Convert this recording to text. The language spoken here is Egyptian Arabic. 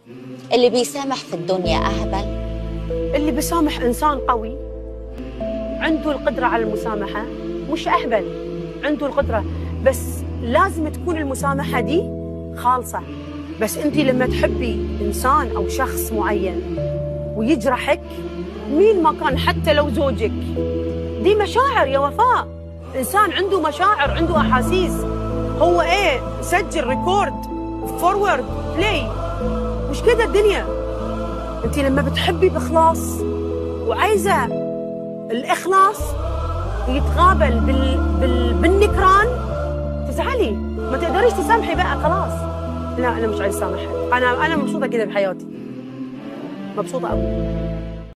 اللي بيسامح في الدنيا أهبل اللي بيسامح إنسان قوي عنده القدرة على المسامحة مش أهبل عنده القدرة بس لازم تكون المسامحة دي خالصة بس أنت لما تحبي إنسان أو شخص معين ويجرحك مين ما كان حتى لو زوجك دي مشاعر يا وفاء إنسان عنده مشاعر عنده أحاسيس هو إيه سجل ريكورد فورورد بلاي مش كده الدنيا انت لما بتحبي باخلاص وعايزه الاخلاص يتقابل بال... بال... بالنكران تزعلي ما تقدريش تسامحي بقى خلاص لا انا مش عايز اسامحك انا انا مبسوطه كده بحياتي مبسوطه قوي